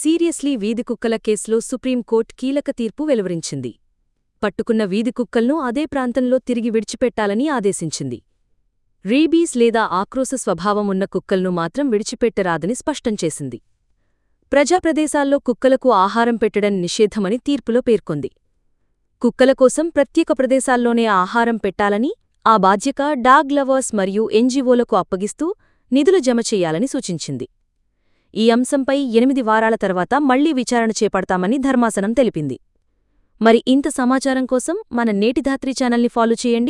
seriously వీధి కుక్కల కేసులో సుప్రీంకోర్టు కీలక తీర్పు వెలువరించింది పట్టుకున్న వీధి కుక్కల్ను అదే ప్రాంతంలో తిరిగి విడిచిపెట్టాలని ఆదేశించింది రీబీస్ లేదా ఆక్రోశ స్వభావం ఉన్న కుక్కల్ను మాత్రం విడిచిపెట్టరాదని స్పష్టం చేసింది ప్రజాప్రదేశాల్లో కుక్కలకు ఆహారం పెట్టడం నిషేధమని తీర్పులో పేర్కొంది కుక్కల కోసం ప్రత్యేక ప్రదేశాల్లోనే ఆహారం పెట్టాలని ఆ బాధ్యత డాగ్ లవర్స్ మరియు ఎన్జీఓలకు అప్పగిస్తూ నిధులు జమ చెయ్యాలని సూచించింది ఈ అంశంపై ఎనిమిది వారాల తర్వాత మళ్లీ విచారణ చేపడతామని ధర్మాసనం తెలిపింది మరి ఇంత సమాచారం కోసం మన నేటిధాత్రి ఛానల్ని ఫాలో చేయండి